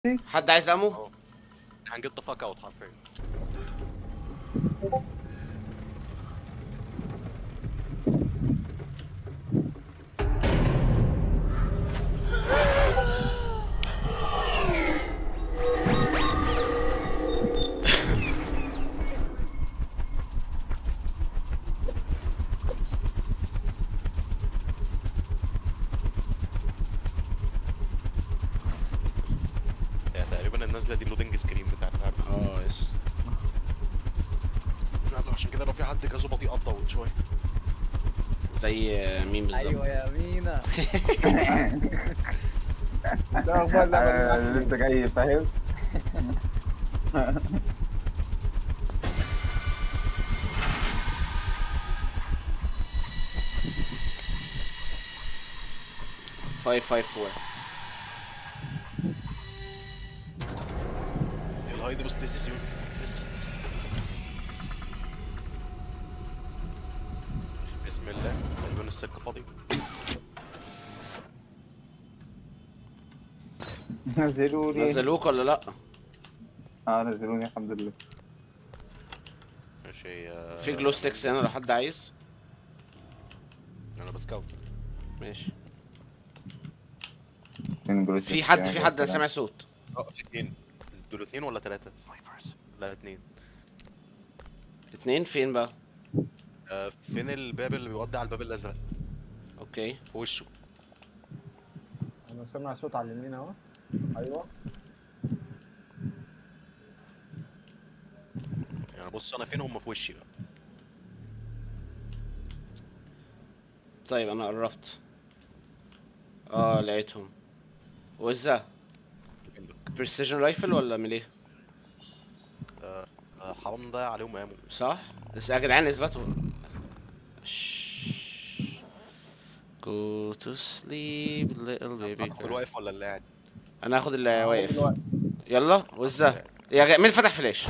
حد عايز امو هنجيت ذا فاك اوت حرفيا يعني تقريبا النازله دي لودنج سكرين بتاعت اللعبة. اه يس فعلا عشان كده لو في حد جازه بطيء قطعت شويه زي مين بالظبط ايوه يا مينا ده اخبار اللعبه انا اللي لسه جاي فاهم فايف فايف فور الهايد بستيسيس يونت لسه بسم الله تقريبا السكه فاضي نزلوني نزلوك ولا لا اه نزلوني الحمد لله ماشي آه، في جلو ستيكس هنا لو حد عايز انا بسكاوت ماشي فين جروس في حد في حد انا سامع صوت اه في اتنين دول اتنين ولا تلاته؟ لا اتنين اتنين فين بقى آه، فين الباب اللي بيودي على الباب الازرق اوكي في وشه انا سامع صوت على اليمين اهو ايوه يعني بص انا فين هم في وشي بقى طيب انا قربت اه لقيتهم وزة جنبك بريسيجن رايفل ولا مليه آه، حرام نضيع عليهم امو صح بس يا جدعان اثبتوا Go to sleep little baby هتاخد girl. الواقف ولا اللي قاعد انا هاخد اللي هاخد واقف الوقت. يلا وزة يا جا... مين فتح فلاش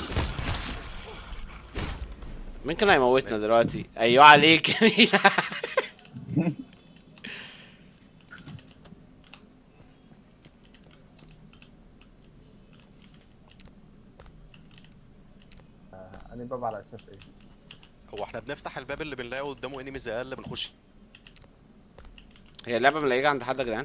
مين كان هيموتنا دلوقتي ايوه عليك يا مينا. انا باب على اساس ايه هو احنا بنفتح الباب اللي بنلاقي قدامه انيميز اقل بنخش هي اللعبة ملاقية عند حد يا جدعان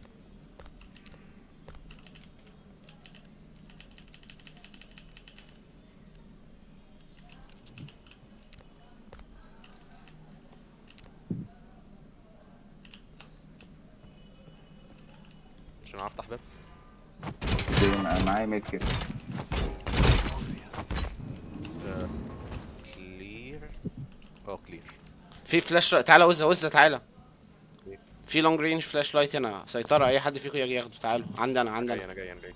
عشان اعرف افتح باب معايا ميت كده كلير اه كلير في فلاش لايت تعالى وزة وزة تعالى في لونج رينج فلاش لايت هنا سيطرة اي حد فيكم يجي ياخده تعالوا عندي انا عندي جاي انا انا جاي انا جاي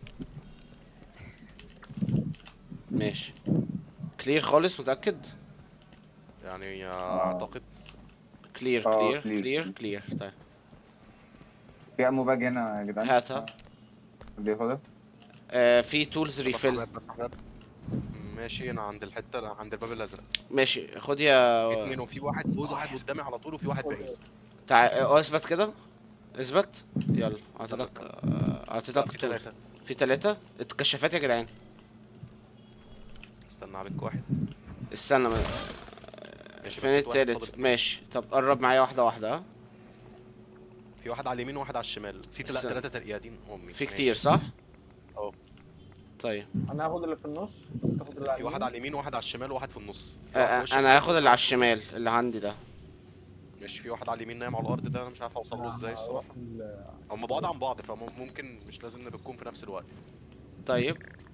ماشي كلير خالص متأكد يعني اعتقد كلير آه، كلير clear. كلير كلير طيب في امو باج هنا يا جدعان هاتها اللي ياخدها آه في تولز بفتح ريفيل باب بفتح باب ماشي انا عند الحته عند الباب الازرق ماشي خد في يا اتنين وفي واحد فوق واحد قدامي على طول وفي واحد بعيد تع... اه اثبت كده اثبت يلا اعطيتك استنى. آه، لا، اعطيتك في تول. ثلاثه في تلاتة اتكشفات يا جدعان استنى عليك واحد استنى ما... ماشي فين بقيت واحد، فاضل التالت اتنين. ماشي طب قرب معايا واحدة واحدة ها في واحد على اليمين وواحد على الشمال في تلا- استنى. تلاتة ترقيادين امي في ماشي. كتير صح؟ اه. طيب انا هاخد اللي في النص انت تاخد اللي في واحد على اليمين وواحد على الشمال وواحد في النص في آه، واحد في آه، وشك انا كده، هاخد اللي على الشمال اللي عندي ده ماشي في واحد على اليمين نايم على الارض ده انا مش عارف اوصل له ازاي الصراحه هروح ال- هم بعاد عن بعض فممكن مش لازم نبقى في نفس الوقت طيب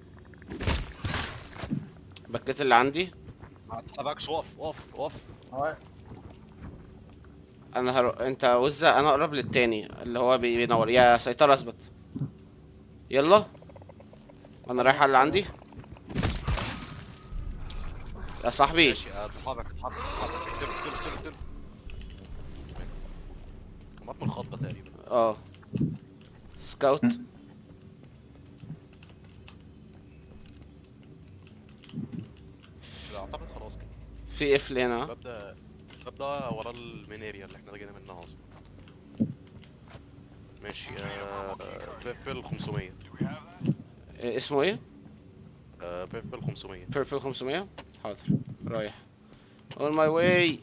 بكيت اللي عندي ما تتحركش اقف اقف اقف اهو انا هر... انت وزة انا اقرب للتاني اللي هو بي- بينور يا سيطرة اثبت يلا انا رايح على اللي عندي يا صاحبي ماشي اتحرك اتحرك اتحرك اقتله اقتله اقتله اقتله كان مات من الخضه تقريبا اه سكاوت لا، اعتقد خلاص كده في قفل هنا الباب ده الباب ده ورا المين اريا اللي احنا جينا منها اصلا ماشي آه بيربل 500 إيه اسمه ايه آه بيربل 500 بيربل 500 حاضر رايح on my way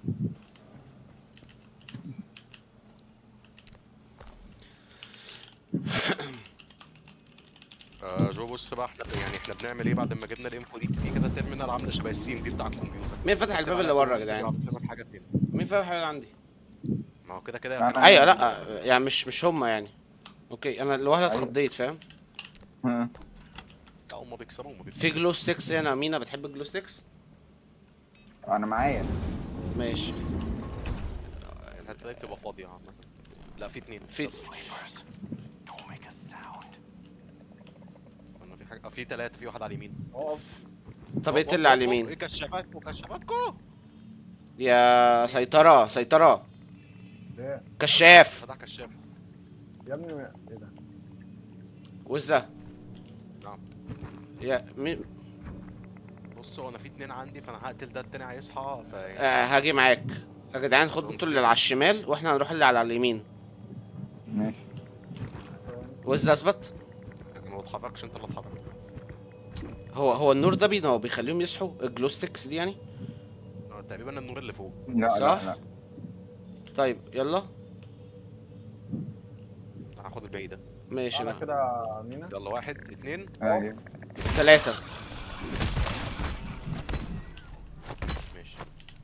آه جو بص بقى احنا يعني احنا بنعمل ايه بعد ما جبنا الانفو دي في كده تيرمينال عامله شبه السين دي بتاع الكمبيوتر مين فتح الباب اللي بره يا جدعان يعرف لنا الحاجه فين مين فتح الباب اللي عندي ما هو كده كده أنا- ايوه لا يعني مش مش هما يعني اوكي انا لوهله أيوة. اتخضيت فاهم ها. لا هم بيكسبوا هم بيكسبوا في جلو ستيكس هنا مينا بتحب الجلو ستيكس انا معايا ماشي الحته دي بتبقى فاضيه عامه لا في اتنين في استنى في حاجه آه، في ثلاثه في واحد على اليمين اقف طب ايه اللي على اليمين ايه كشافاتكو كشافاتكو يا سيطره سيطره ليه كشاف فتح كشاف يا ابني ايه ده وزه نعم يا مين بص هو انا في اتنين عندي فانا هقتل ده التاني هيصحى ف آه هاجي معاك يا جدعان خدوا انتوا اللي على الشمال واحنا هنروح اللي على اليمين ماشي وزه اثبت انا ما بتحركش انت اللي اتحرك هو هو النور ده بينا هو بيخليهم يصحوا الجلو ستيكس دي يعني آه، تقريبا النور اللي فوق لا صح؟ لا لا طيب يلا انا هاخد الباقي ده ماشي انا بقى كده مينا يلا واحد اتنين ايوه ثلاثة ماشي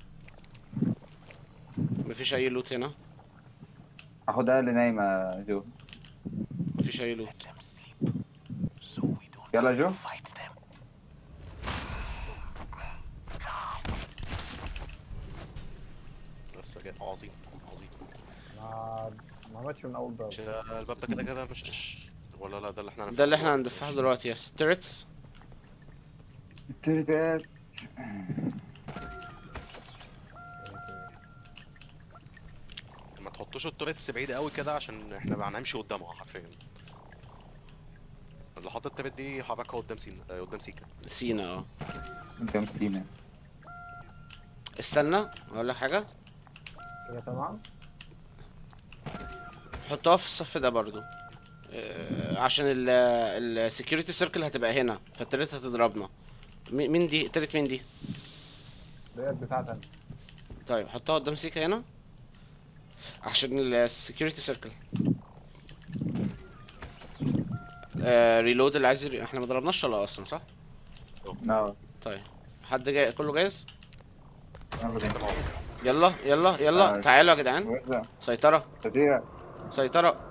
مفيش أي لوت هنا اخدها اللي نايمه جو مفيش أي لوت يلا جو بس جاي عظيم عظيم ما ما ماتش من اول ضرب مش الباب ده كده كده مش ولا لا ده اللي احنا ده اللي احنا هنفتحه هندفعه دلوقتي يا ستيرتس الترتات ما تحطوش التوريتس بعيد قوي كده عشان احنا ما هنمشي قدامها حرفيا اللي حاطط التوريت دي حركها قدام سينا آه، قدام سيكا سينا اه انت مسكينه استنى اقول لك حاجة كده تمام حطها في الصف ده برضو آه، عشان السكيورتي سيركل هتبقى هنا فالتالت هتضربنا مي- مين دي التالت مين دي ديت بتاعتي انا طيب حطها قدام سيكا هنا عشان السكيورتي سيركل ريلود اللي عايز يري- احنا ما ضربناش ولا اصلا صح لا طيب حد جاي كله جاهز يلا بينا. يلا يلا يلا آه. تعالوا يا جدعان وزع سيطرة تطير سيطرة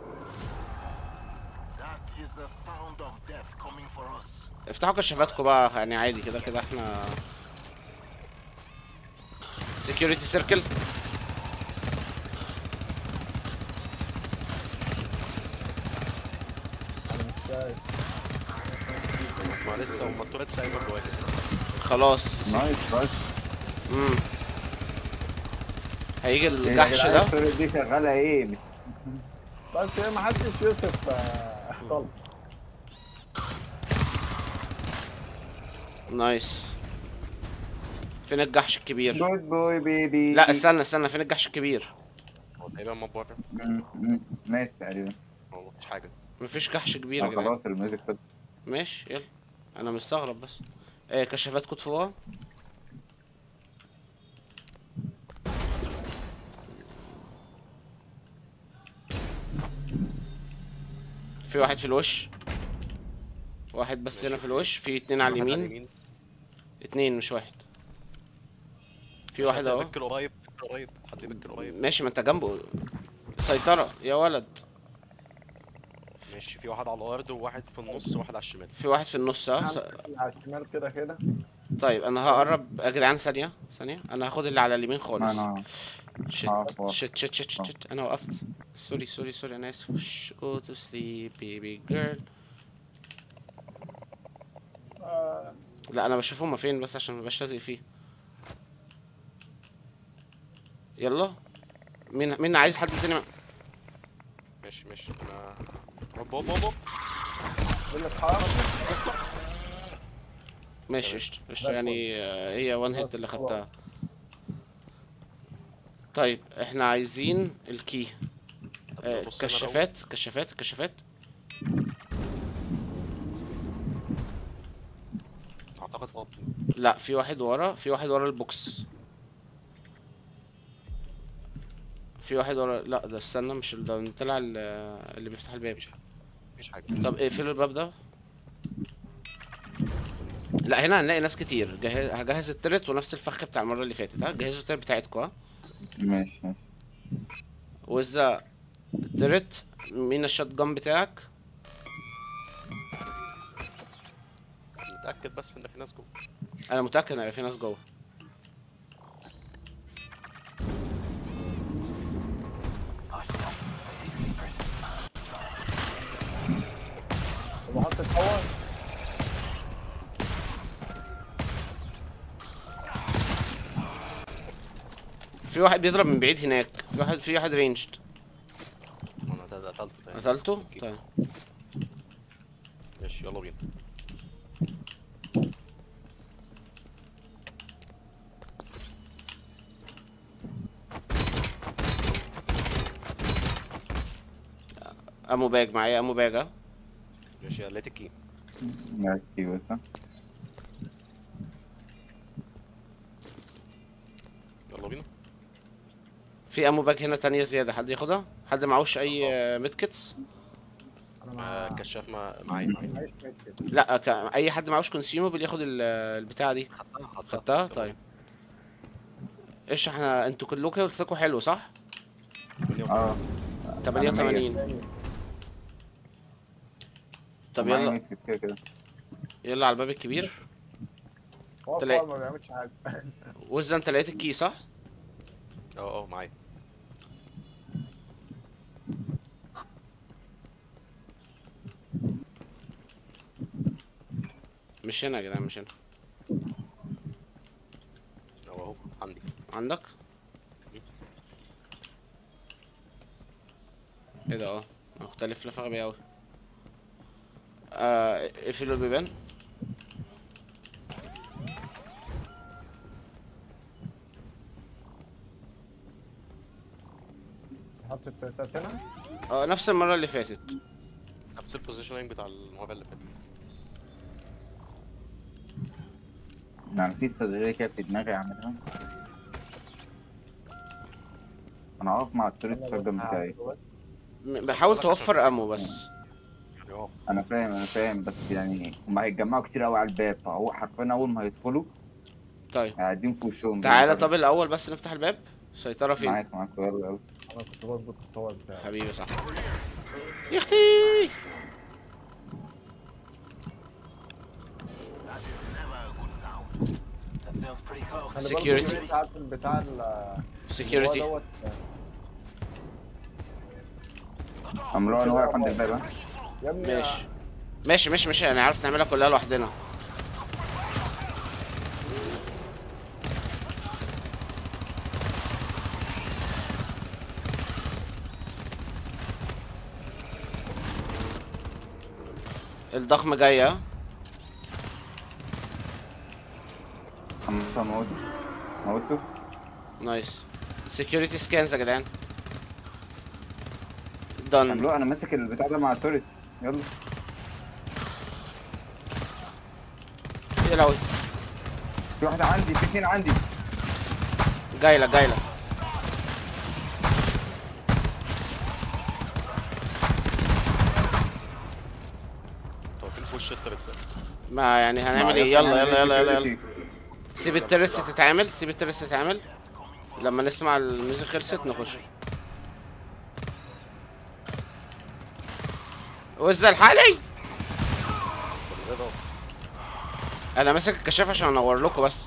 That is the sound of death coming for us. افتحوا كشافاتكم بقى يعني عادي كده كده احنا سكيورتي سيركل انا مش شايف ما لسه هم التوريتس قايمه جواك خلاص نايس بس امم هيجي يا الجحش جدعان ده التورت دي شغاله ايه مش بس هي ما حدش يوسف آه، احتل نايس فين الجحش الكبير جود بوي بيبي لا استنى استنى فين الجحش الكبير هو تقريبا ما بره م- م- ماشي تقريبا هو مفيش حاجه مفيش جحش كبير يا آه، جدعان خلاص الميوزك خد ماشي يلا انا مستغرب بس ايه كشافاتكم طفوها في واحد في الوش واحد بس هنا ماشي. في الوش في اتنين على واحد اليمين اتنين مش واحد في واحد اهو اهو بكر قريب بكر قريب حد بكر قريب ماشي ما انت جنبه سيطرة يا ولد ماشي في واحد على الارض وواحد في النص وواحد على الشمال في واحد في النص اه س- على الشمال كده كده طيب انا هقرب يا جدعان ثانية ثانية انا هاخد اللي على اليمين خالص انا شت عفوا. شت شت شت شت شت انا وقفت سوري سوري سوري انا اسف وش جو تو سليب بيبي جيرل آه، لا انا بشوف هما فين بس عشان مبقاش لازق فيه يلا مين مين عايز حد تاني ماشي ماشي انا هوب هوب هوب هوب. بقول لك حرام بس ماشي قشطة قشطة زي يعني آه، هي وان هيت خلاص، اللي خلاص. خدتها طيب احنا عايزين الكي طب آه، بص هنا الأول. كشافات كشافات كشافات اعتقد فاضي لا في واحد ورا في واحد ورا البوكس في واحد ورا لا ده استنى مش ال- ده طلع ال- اللي بيفتح الباب مفيش حاجه طب اقفلوا الباب ده لا هنا هنلاقي ناس كتير جهز هجهز الترت ونفس الفخ بتاع المره اللي فاتت ها جهزوا الترت بتاعتكم ها ماشي ماشي وإذا الترت مين الشوت جان بتاعك متاكد بس ان في ناس جوه انا متاكد ان في ناس جوه وبحط الباور في واحد بيضرب من بعيد هناك في واحد في واحد رينجد انا ده ده قتلته تاني قتلته أوكي. طيب ماشي يلا بينا امو باج معايا امو باج ها ماشي لقيت الكي ماشي بس ها. يلا بينا في امو باج هنا تانية زيادة حد ياخدها حد معهوش اي ميدكتس انا آه، مع كشاف ما معايا معايا معيش ميت كده. لا ك... اي حد معهوش كونسيومبل ياخد ال- البتاعة دي خدتها خدتها طيب ايش احنا انتوا كلكم قلت حلو صح اه 88 طب معايا يلا ميت كده كده يلا على الباب الكبير هو تلاقي- الباور ما بيعملش حاجه وزة انت لقيت الكي صح اه اه معايا مش هنا يا جدعان مش هنا اهو اهو عندي عندك ايه ده اه مختلف لفة غبية اوي آه اقفلوا البيبان نحط التلاتات هنا اه نفس المرة اللي فاتت نفس البوزيشننج بتاع المره اللي فاتت يعني في استراتيجية كده في دماغي اعملها انا هقف مع التوريت شوتجن بتاعي م- بحاول توفر امو بس يعني اه انا فاهم انا فاهم بس يعني هم هيتجمعوا كتير قوي على الباب فهو حرفيا اول ما هيدخلوا طيب قاعدين في وشهم تعالى طب الاول بس نفتح الباب سيطرة فين معاك معاك يلا يلا انا كنت بربط الباور بتاعي حبيبي صح يا اختي That is never a good sound. That sounds pretty close. خلي بالك Security. الجزء بتاع بتاع ال هو سكيورتي دوت عملوها انا واقف عند الباب ها يا ابني ماشي ماشي ماشي ماشي انا عارف نعملها كلها لوحدنا الضخم جاية خمسة موت موته نايس سكيورتي سكانز يا جدعان دن عملوها انا ماسك البتاع ده مع التوريت يلا ايه لو في واحدة عندي في اتنين عندي جايلة جايلة انتوا واقفين في وش الترت ما يعني هنعمل ايه يلا يلا يلا يلا يلا سيب الترس تتعمل سيب الترس تتعمل لما نسمع الميوزك خلصت نخش وزع الحالي راس انا ماسك الكشاف عشان انور لكم بس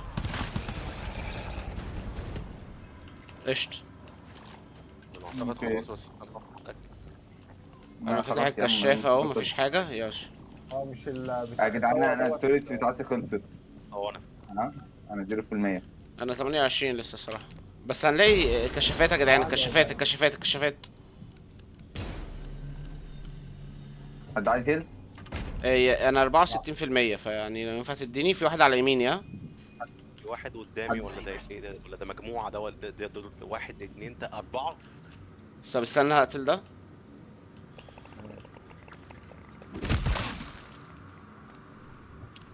قشط انا اعتقد اوكي. خلاص بس انا متأكد. انا فاتح الكشاف اهو مفيش حاجه ياش هو مش ال بتاع يا جدعان الباور انا دوت. التوريت بتاعتي خلصت هو انا ها انا 0% انا 28 لسه الصراحه بس هنلاقي كشافات يا جدعان الكشافات الكشافات الكشافات حد عايز هيل إيه، انا 64% فيعني لو ينفع تديني في واحد على يميني ها في واحد قدامي ولا ده ايه ده ولا ده مجموعه ده ولا ده, ده, ده واحد اتنين ده اربعه طب استنى هقتل ده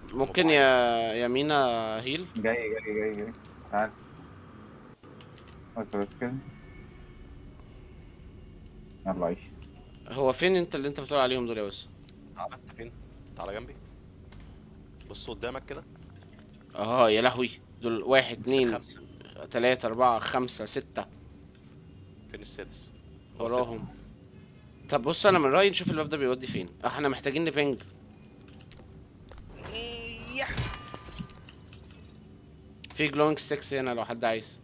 ممكن يا يمينة هيل جاي جاي جاي جاي تعال بس بس كده يلا عيش هو فين انت اللي انت بتقول عليهم دول يا وس تعالى انت فين تعالى جنبي بص قدامك كده اه يا لهوي دول واحد امسك اتنين خمسة تلاتة أربعة خمسة ستة فين السادس هو وراهم طب بص أنا من رأيي نشوف الباب ده بيودي فين اه، احنا محتاجين نبنج في جلوينج ستيكس هنا لو حد عايز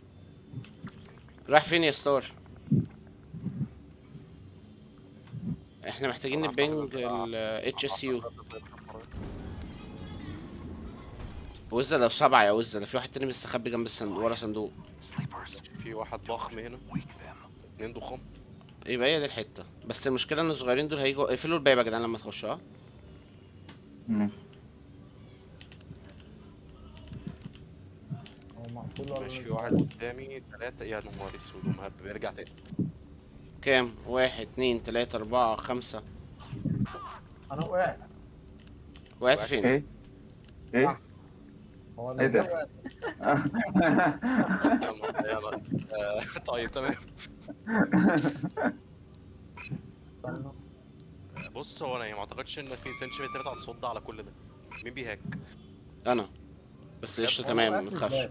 رايح فين يا ستار احنا محتاجين طبعا نبنج طبعا. ال اتش اس يو ستة. وزة ده سبعة يا وزة ده في واحد تاني مستخبي جنب الصندوق ورا صندوق في واحد ضخم هنا اتنين ضخام يبقى هي دي الحتة بس المشكلة ان الصغيرين دول هيجوا اقفلوا الباب يا جدعان لما تخشوا اه مم. هو مقفول ولا ماشي في لسه؟ واحد قدامي تلاتة يا نهار اسود ومهب بيرجع تاني كام واحد اتنين تلاتة أربعة خمسة انا وقعت وقعت وقعت فين؟ ايه ايه هو إيه انا ده؟ ازاي وقعت؟ يلا يلا آه، طيب تمام استنى. بص هو انا ما اعتقدش ان في سنتيمتر هتصد على كل ده مين بيهاك أنا بس قشطة هو تمام وقعت متخافش إزاي؟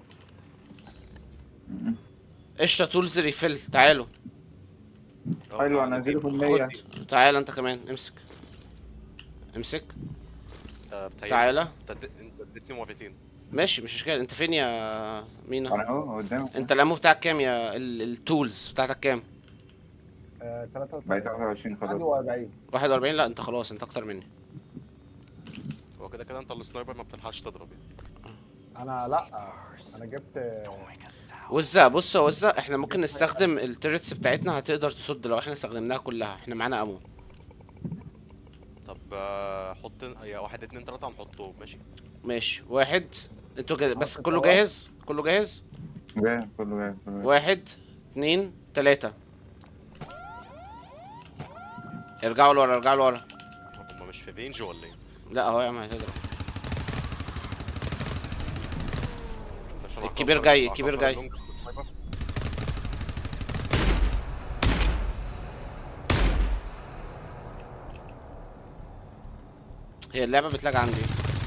قشطة تولز ريفيل تعالوا حلو، أنا هنزلكم مية. خد تعال انت كمان امسك امسك تعالى تعالى انت اد- انت اديتني مرتين ماشي مش اشكال انت فين يا مينا انا اهو قدامك انت الامو بتاعك كام يا ال- التولز بتاعتك كام آه، بقيت 33 23 خلاص 41 41 لا انت خلاص انت اكتر مني هو كده كده انت السنايبر ما بتلحقش تضرب يعني انا لا انا جبت وزة بص يا وزة احنا ممكن نستخدم التيرتس بتاعتنا هتقدر تصد لو احنا استخدمناها كلها احنا معانا امو طب آه، حط يا واحد اتنين تلاتة هنحطهم ماشي ماشي واحد انتوا كده بس حط كله الطوال. جاهز كله جاهز جاي كله جاي كله جاي واحد اتنين تلاتة ارجعوا لورا ارجعوا لورا هما مش في رينج ولا ايه؟ لا اهو يا عم هتضرب عشان الكبير هكفر- جاي، هكفر الكبير جاي. اللونج بالسنايبر. هي اللعبة بتلاج عندي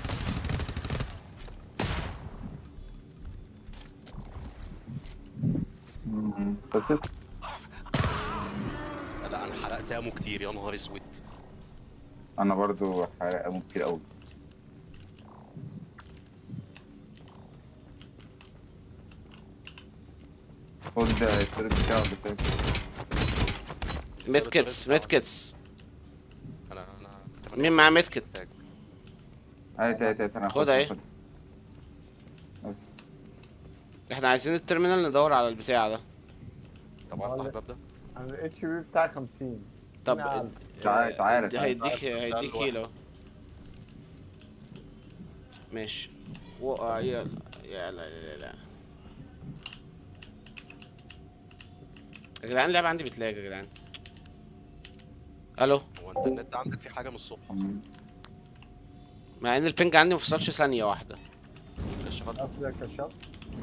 مم. بس لا انا حرقت امو كتير يا نهار اسود انا برضو حرق امو كتير قوي خد التريد بتاعه بتاعه ميد كيتس ميد كيتس انا انا مين معاه ميد كيت هات هات هات انا خد هاخدها، اهي. هاخدها. بس احنا عايزين التيرمينال ندور على البتاع ده طب افتح الباب ده انا الاتش بي بتاعي 50 طب نعم. تعال- تعال- دي تعال. هيديك تعال- هيديك تعال هيلو ماشي و... آه، يلا يلا يلا يلا يا جدعان اللعبة عندي بتلاقي يا جدعان الو هو انت النت عندك في حاجه من الصبح مم. مع ان البنج عندي مفصلش ثانية واحدة كشافات قفل الكشاف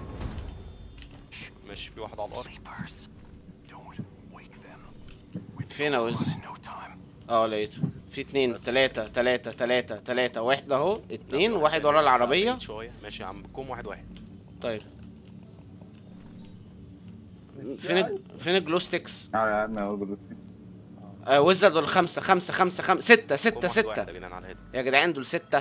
ماشي في واحد على الارض Don't wake them. فين يا وز No time. اه لقيته في اتنين بس. تلاتة تلاتة تلاتة تلاتة واحد اهو اتنين لا، وواحد تاني ورا بس على العربية بعيد شويه ماشي يا عم كوم واحد واحد طيب مش فين يعني. ال- فين الجلو ستيكس تعال يا عم اهو جلوس آه وزة دول خمسة خمسة خمسة خمسة ستة كوم ستة واحد ستة واحد يا جدعان على الهادي يا جدعان دول ستة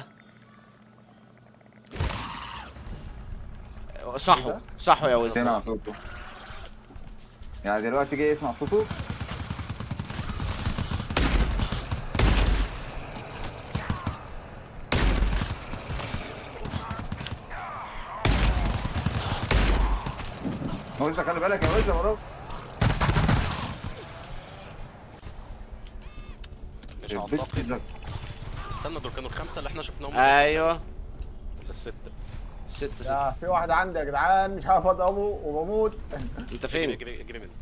صحوا صحوا يا وز سمع صوته يعني دلوقتي جاي يسمع صوته وانت خلي بالك يا وزة وراك مش البيت اعتقد ده. استنى دول كانوا الخمسه اللي احنا شفناهم ايوه ولا السته ستة ستة يا في واحد عندي يا جدعان مش عارف اضربه وبموت انت اجري فين اجري اجري منه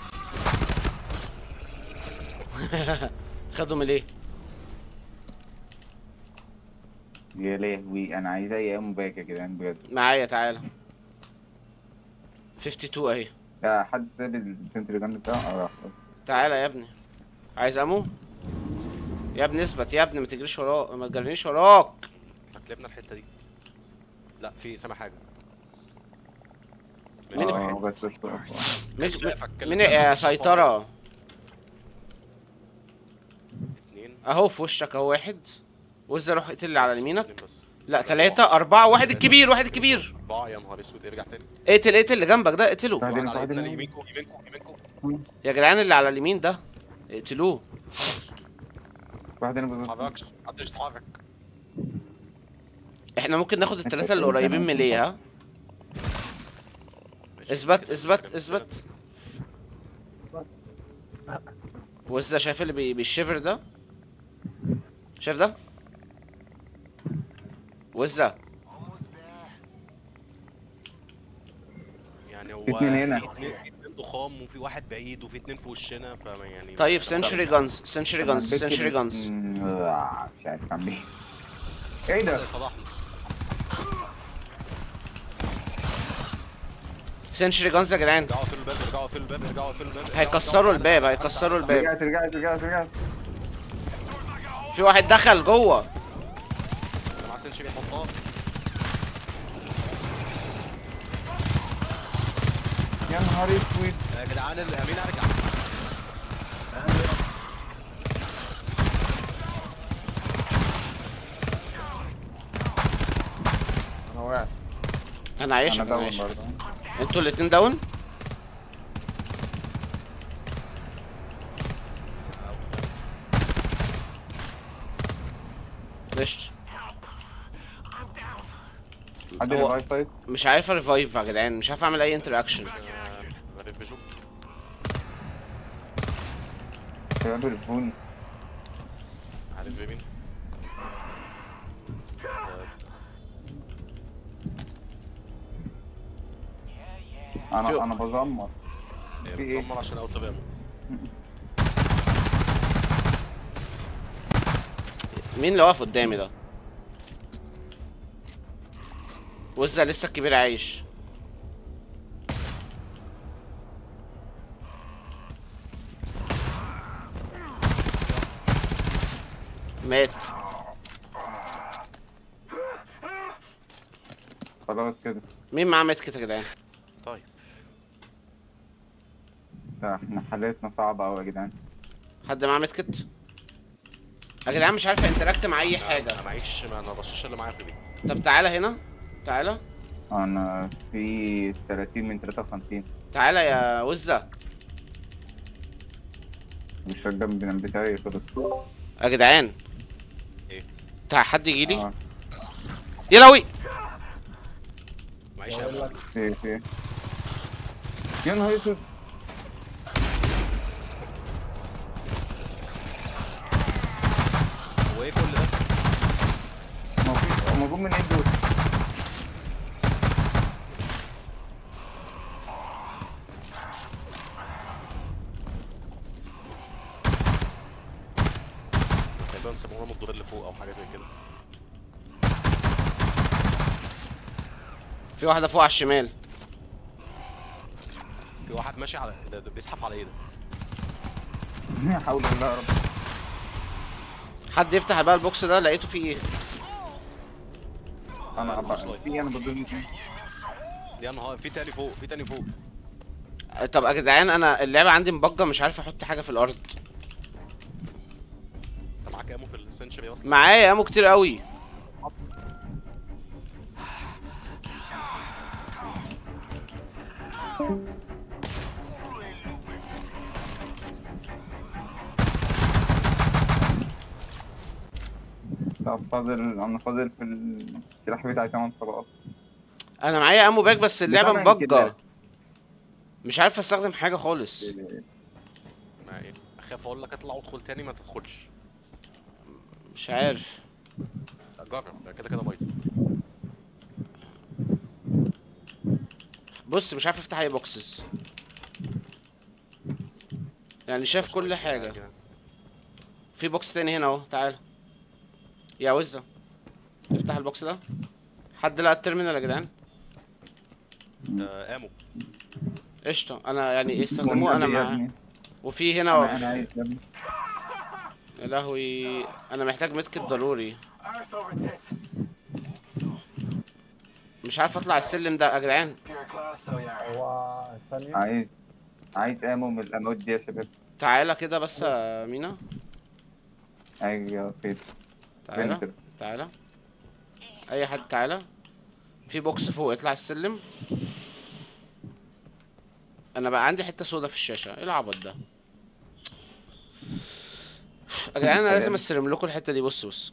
خدوا من ايه يا لهوي انا عايز اي ام باك يا جدعان بجد معايا تعالى 52 اهي لا حد ساب السنتري جان بتاعه اه راح تعالى يا ابني عايز امو يا ابني اثبت يا ابني ما تجريش وراك ما تجرينيش وراك هتلبنا الحته دي لا في سامع حاجه مين ماشي اه واحد. بس بس مش شايفك كلم مين يا نفسك. سيطرة اتنين اهو في وشك اهو واحد وزة روح اقتل اللي على يمينك اتنين بس لا بس تلاتة أربعة. أربعة واحد الكبير واحد الكبير أربعة يا نهار أسود ارجع تاني اقتل اقتل اللي جنبك ده اقتله بعد- واحد بعدين- على يميننا، بعدين- يمينكم يمينكم يمينكم يا جدعان اللي على اليمين ده اقتلوه واحد هنا ما بالظبط تتحركش محدش يتحرك احنا ممكن ناخد التلاتة اللي قريبين من ليه ها ماشي. اثبت كده اثبت كده اثبت بس وزة شايف اللي بي- بيشفر ده شايف ده وزة Almost there. يعني هو في اتنين هنا. في اتنين في اتنين ضخام وفي واحد بعيد وفي اتنين في وشنا فما يعني طيب ما- سنشري جانز سنشري جانز البيت سنشري كده- جانز مم، آه، مش عارف اعمل ايه ايه ده؟ فضحنا سنشري جانز يا جدعان ارجعوا في الباب ارجعوا في الباب ارجعوا في الباب هيكسروا الباب هيكسروا الباب رجعت رجعت رجعت رجعت في واحد دخل جوه مع سنشري يحطها يا نهار اسود يا جدعان الامين ارجع انا وقعت انا عايش انا انا داون عايش برضه انتوا الاتنين داون قشطة حد هو- ريفايف طيب؟ مش عارف ريفايف يا جدعان مش عارف اعمل اي انتراكشن ريفيجو شباب الفون عارف مين في- انا انا بزمر في ايه؟ بتصمر عشان اوت بامو مين اللي واقف قدامي ده وزة لسه الكبير عايش مات خلاص كده مين معاه مات كده يا جدعان طيب ده احنا حالتنا صعبة اوي يا جدعان حد معاه مات كت يا جدعان مش عارف انتراكت مع اي حاجه انا معيش ما انا بشاش اللي معايا في دي طب تعالى هنا تعالى انا في 30 من 53 تعالى يا وزة الشجان بن- بتاعي خلص يا جدعان ايه تع حد يجي لي اه يا لوي معيش بقول امل لك في في يا نهار اسود هو ايه كل ده ما في موجود من ايه دول تقريبا سموها من الدور اللي فوق او حاجه زي كده في واحده فوق على الشمال في واحد ماشي على ده ده بيزحف على ايه ده لا حول الله يا رب حد يفتح بقى البوكس ده لقيته فيه ايه انا آه، أبقى flashlight. في انا بدل يا نهار في تاني فوق في تاني فوق طب يا جدعان انا اللعبه عندي مبجه مش عارف احط حاجه في الارض انت معاك امو في السنشري اصلا معايا امو كتير قوي طب فاضل انا فاضل في السلاح بتاعي 8 طلقات انا معايا امو باك بس اللعبه بتمن مبجه كيلات. مش عارف استخدم حاجه خالص ما ايه اخاف اقول لك اطلع وادخل تاني ما تدخلش مش عارف لا، جرب ده كده كده بايظه بص مش عارف افتح اي بوكسز يعني شايف كل حاجه في بوكس تاني هنا اهو تعال يا وزة افتح البوكس ده حد لقى التيرمينال يا جدعان آه امو قشطه انا يعني ايه استخدموه انا والنبي يا معاه ابني. وفي انا هنا انا عايز يا ابني. يا لهوي انا محتاج متكت ضروري Arse over tits. مش عارف اطلع السلم ده يا جدعان Pure class, so yeah. هو ثانية عايز عايز امو من الاموات دي يا شباب تعالى كده بس يا مينا ايوه فين تعالى فين تعالى اي حد تعالى في بوكس فوق اطلع السلم انا بقى عندي حته سودا في الشاشه ايه العبط ده يا جدعان انا لازم استلم لكم الحته دي بص بص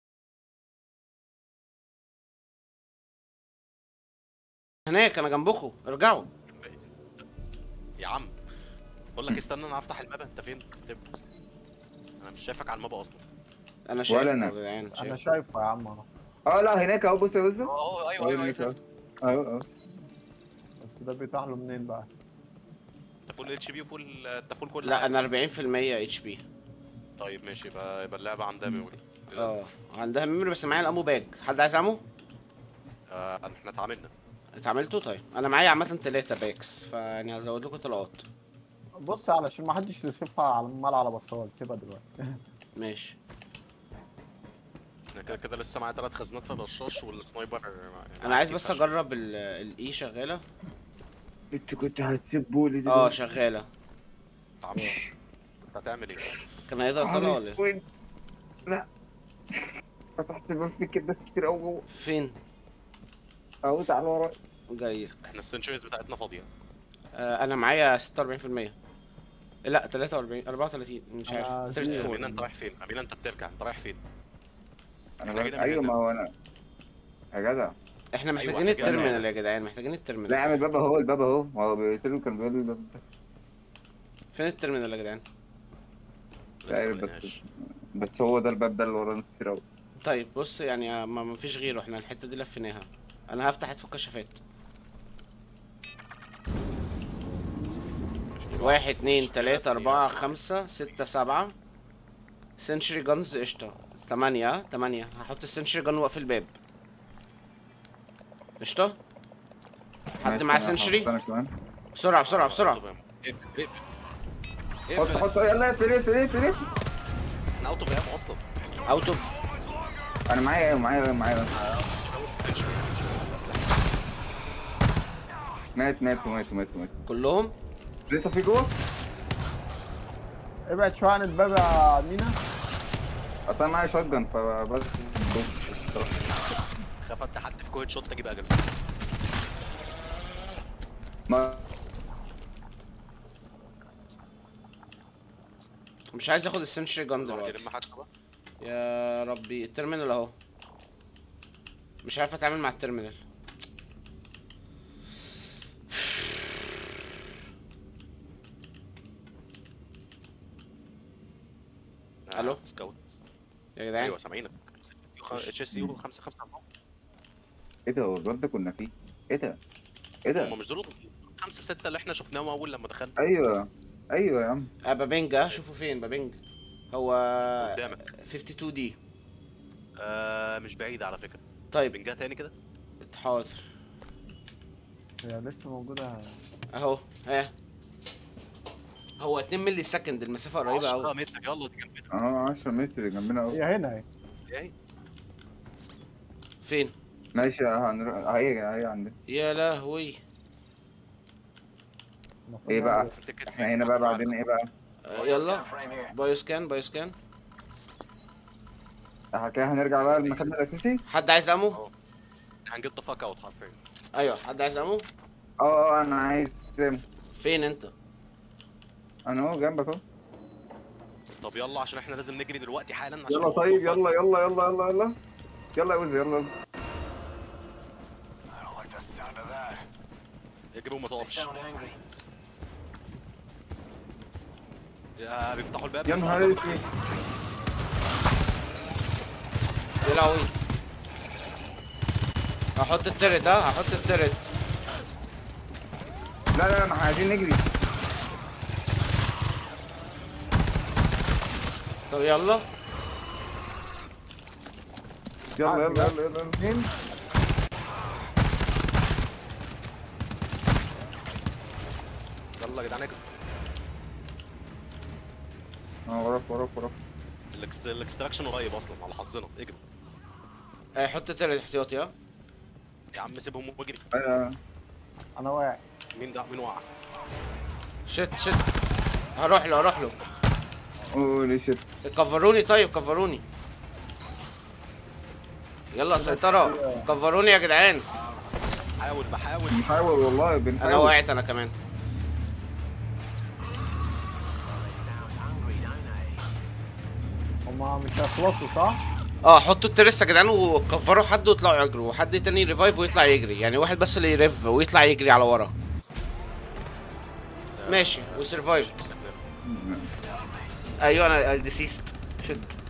هناك انا جنبكم ارجعوا يا عم بقول لك استنى انا هفتح المابا انت فين؟ تبقى. انا مش شايفك على المابا اصلا انا شايف ولا أنا. يا جدعان انا شايف شايفه يا عم اهو اه لا هناك اهو بص بص اه ايوه ايوه ايوه هناك ايوه اهو اهو اهو بس ده بيطلع له منين بقى؟ انت فول اتش بي وفول انت فول كل لا حاجة. انا 40% اتش بي طيب ماشي يبقى يبقى اللعبه عندها ميموري اه للاسف عندها ميموري بس معايا الامو باج حد عايز امو آه احنا اتعاملنا اتعملتوا طيب انا معايا عامه تلاتة باكس فيعني هزود لكم طلقات بص علشان ما حدش يشوفها على المال على بطال سيبها دلوقتي ماشي انا كده كده لسه معايا ثلاث خزانات في الرشاش والسنايبر يعني انا عايز عندي بس فشل. اجرب الاي شغاله انت كنت هتسيبولي اه دلوقتي شغاله تعال. انت هتعمل ايه؟ كان هيقدر يطلع نهار ولا ايه اسود. لا فتحت باب في كده ناس كتير قوي جوه فين اهو تعالى ورايا جاي احنا السنشريز بتاعتنا فاضيه آه انا معايا 46% لا 43 34 مش أنا عارف زيرو. 34 امينه انت رايح فين؟ امينه انت بترجع انت رايح فين؟ انا إحنا بقى- جينا من ايوه هنا. ما هو انا يا جدع احنا محتاجين إحنا جينا الترمينال هنا. يا جدعان محتاجين لا الترمينال يا عم الباب اهو الباب اهو ما هو بيقول كان بيقول لي الباب ده فين الترمينال يا جدعان لسه عارف ما بس لقيناش. بس هو ده الباب ده اللي وراه ناس كتير قوي طيب بص يعني آه، ما ما فيش غيره احنا الحته دي لفيناها انا هفتح هتفك كشافات واحد اتنين تلاتة أربعة خمسة ستة سبعة سنشري جانز قشطة تمانية تمانية هحط السنشري جان واقف الباب قشطة حد ماشي، معاه أنا سنشري هحط انا كمان بسرعة بسرعة بسرعة اقفل اقفل حط اقفل حط يلا اقفل اقفل اقفل اقفل احنا اوت اوف ايام اصلا اوتو انا معايا معايا معايا مات مات مات مات مات كلهم لسه في جوه ابعد شويه عن الباب يا مينا اصل انا معايا شوت جن فبس خاف انت حد في كويت شوت تجيب اجل ما مش عايز اخد السنشري جان واحد دلوقتي يلم حاجته بقى يا ربي الترمينال اهو مش عارف اتعامل مع الترمينال آه، ألو؟ سكاوت يا جدعان ايوه سامعينك اتش اس يو 5 5 ايه ده هو الواد ده كنا فيه ايه ده ايه ده هم مش دول خمسة ستة اللي احنا شفناهم اول لما دخلنا ايوه ايوه يا عم آه بابينج اه شوفوا فين بابينج هو قدامك 52 دي آه مش بعيد على فكرة طيب بنجاه تاني كده حاضر هي لسه موجوده اهو ها هو 2 مللي سكند المسافه قريبه 10 قوي متر يلا دي جنبنا اه 10 متر جنبنا قوي هي هنا اهي ايه فين ماشي هنروح هي هي عندنا يا لهوي المفروض ايه بقى التيكت احنا هنا بقى بعدين ايه بقى آه يلا Frame here. بايو سكان بايو سكان احنا كده هنرجع بقى للمكان الاساسي حد عايز امو هنجيت ذا فاك اوت حرفيا ايوه حد عايز امو اه اه انا عايز فين انت انا اهو جنبك اهو طب يلا عشان احنا لازم نجري دلوقتي حالا عشان يلا نوقف طيب الفاك. يلا يلا يلا يلا يلا يلا يا وزي يلا I don't like the sound of that. اجري وما They تقفش sound angry. يا بيفتحوا الباب يا بيفتحوا نهار الباب. اسود يا لهوي هحط الترت ها هحط الترت لا لا لا ما احنا عايزين نجري طب يلا يلا يلا يلا يلا مين؟ يلا يا جدعان اجروا اه وراك وراك وراك الإكست- الاكستراكشن قريب اصلا على حظنا اجروا آه، حط تالت احتياطي ها يا عم سيبهم واجري آه، انا واقع مين ده مين وقع شت شت هروح له هروح له قولي شت كفروني طيب كفروني يلا سيطرة كفروني يا جدعان بحاول بحاول بنحاول والله انا بنحاول وقعت انا كمان هما مش هيخلصوا صح؟ اه حطوا الترس يا جدعان وكفروا حد ويطلعوا يجروا وحد تاني ريفايف ويطلع يجري يعني واحد بس اللي يريف ويطلع يجري على ورا ماشي وسرفايف ايوه انا ديسيست شت